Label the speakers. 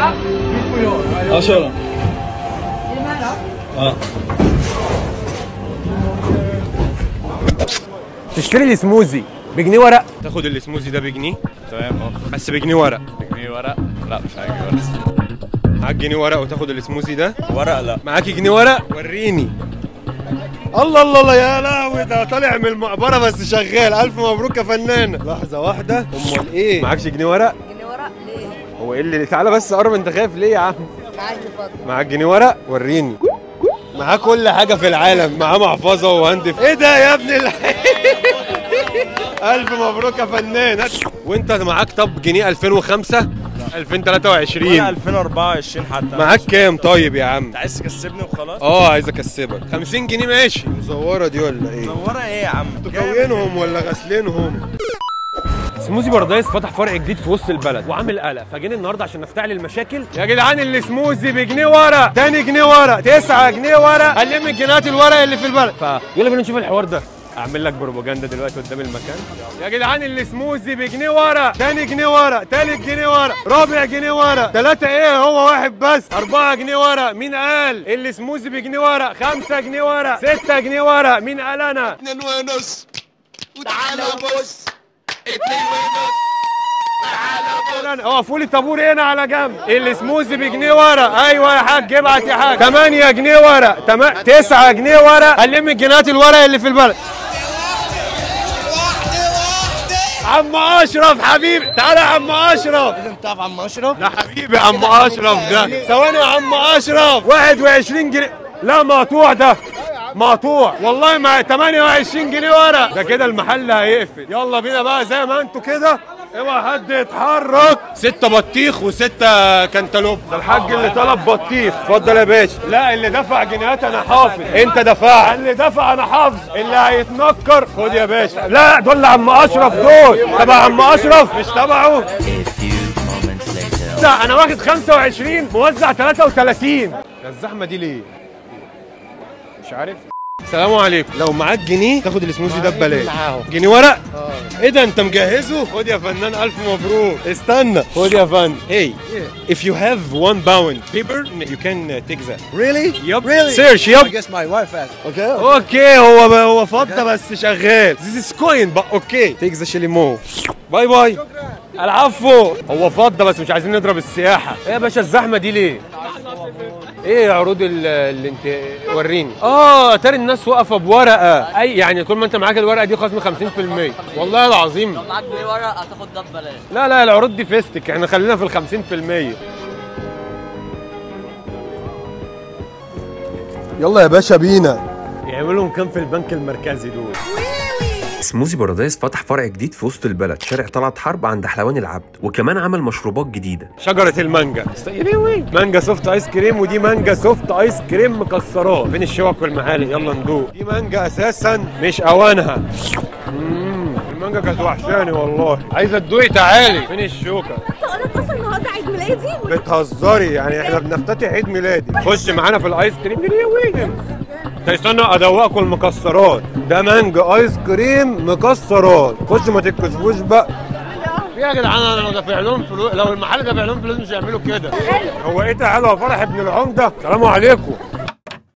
Speaker 1: 10 اه
Speaker 2: تشتري السموزي بجنيه ورق
Speaker 3: تاخد السموزي ده بجنيه
Speaker 1: تمام اه
Speaker 3: بس بجنيه ورق
Speaker 1: جنيه ورق لا مش عاجبني ورق
Speaker 3: معاك جنيه ورق وتاخد السموزي ده
Speaker 1: ورق لا
Speaker 3: معاكي جنيه ورق وريني الله الله الله يا لهوي ده طالع من المقبره بس شغال الف مبروك يا فنان لحظه واحده امال ايه معاكش جنيه ورق
Speaker 4: جنيه ورق ليه؟
Speaker 3: هو ايه اللي تعالى بس قرب انت خايف ليه يا عم
Speaker 4: معاك اتفضل
Speaker 3: معاك جنيه ورق وريني معاه كل حاجه في العالم معاه محفظه وهاند ايه ده يا ابن ال الف مبروك يا فنان وانت معاك طب جنيه 2005 2023
Speaker 1: ولا 2024 حتى
Speaker 3: معاك كام طيب يا عم
Speaker 1: انت عايز تكسبني وخلاص
Speaker 3: اه عايز اكسبك 50 جنيه ماشي مزوره دي ولا ايه
Speaker 1: ورق ايه يا عم
Speaker 3: تكوينهم ولا غسلينهم
Speaker 2: سموزي بردايس فتح فرع جديد في وسط البلد وعامل قلق فجينا النهارده عشان نفتعل المشاكل
Speaker 3: يا جدعان السموزي بجنيه ورق تاني جنيه ورق تسعة جنيه ورق قلم الجنيهات الورق اللي في البلد
Speaker 2: فيلا بينا نشوف الحوار ده
Speaker 3: اعمل لك بروباجندا دلوقتي قدام المكان يا جدعان السموزي بجنيه ورق تاني جنيه ورق تالت جنيه ورق رابع جنيه ورق تلاتة ايه هو واحد بس أربعة جنيه ورق مين قال السموزي بجنيه ورق خمسة جنيه ورق ستة جنيه ورق مين قال انا
Speaker 5: اتنين ونص وتعالى بص اتنين ونص
Speaker 3: انا اقفوا لي طابور هنا على جنب السموزي بجنيه ورق ايوه يا حاج ابعت يا حاج 8 جنيه ورق تمام 9 جنيه ورق قلم الجنيهات الورق اللي في البلد عم اشرف حبيبي تعالى يا عم اشرف
Speaker 5: انت عارف عم اشرف
Speaker 3: ده حبيبي يا عم اشرف ده ثواني يا عم اشرف 21 جنيه لا مقطوع ده مقطوع والله ما 28 جنيه ورق ده كده المحل هيقفل يلا بينا بقى زي ما انتوا كده اوعى حد يتحرك ستة بطيخ وستة كنتالوب ده الحاج اللي طلب بطيخ اتفضل يا باشا لا اللي دفع جنيهات انا حافظ انت دفع اللي دفع انا حافظ اللي هيتنكر خد يا باشا لا دول عم اشرف دول تبع عم اشرف مش تبعه لا انا واخد 25 موزع 33 ده الزحمه دي ليه مش عارف السلام عليكم لو معاك جنيه تاخد السموزي ده ببلاش جنيه ورق ايه ده انت مجهزه خد يا فنان الف مبروك استنى خد يا فن hey if you have one pound paper you can take that
Speaker 5: Really?
Speaker 3: Yup.
Speaker 5: Really?
Speaker 3: Search, yup.
Speaker 5: I guess my wife has. Okay.
Speaker 3: اوكي هو هو فضه بس شغال This is coin but okay take the شيليمو باي باي العفو هو فضه بس مش عايزين نضرب السياحه ايه يا باشا الزحمه دي ليه ايه عروض ال- اللي انت وريني اه ترى الناس واقفه بورقه اي يعني طول ما انت معاك الورقه دي خصم 50% والله العظيم
Speaker 4: معاك جنيه ورق هتاخد ده ببلاش
Speaker 3: لا لا العروض دي فيستك احنا خلينا في ال 50% يلا يا باشا بينا يعملوا كام في البنك المركزي دول
Speaker 6: سموزي بارادايس فتح فرع جديد في وسط البلد شارع طلعت حرب عند حلوان العبد وكمان عمل مشروبات جديده
Speaker 3: شجرة المانجا مانجا سوفت ايس كريم ودي مانجا سوفت ايس كريم مكسرات فين الشوك والمعالق يلا ندوق دي مانجا اساسا مش اوانها مم، المانجا كانت وحشاني والله عايزه تدوقي تعالي فين الشوكه
Speaker 7: اقولك اصلا النهارده عيد ميلادي
Speaker 3: بتهزري يعني احنا بنفتتح عيد ميلادي خش معانا في الايس كريم ده استنى ادوقكم المكسرات ده مانجا ايس كريم مكسرات خش ما تتكسفوش بقى في يا جدعان انا لو دافع لهم فلوس لو المحل دافع لهم فلوس مش هيعملوا كده هو ايه تعالوا يا فرح ابن العمده السلام عليكم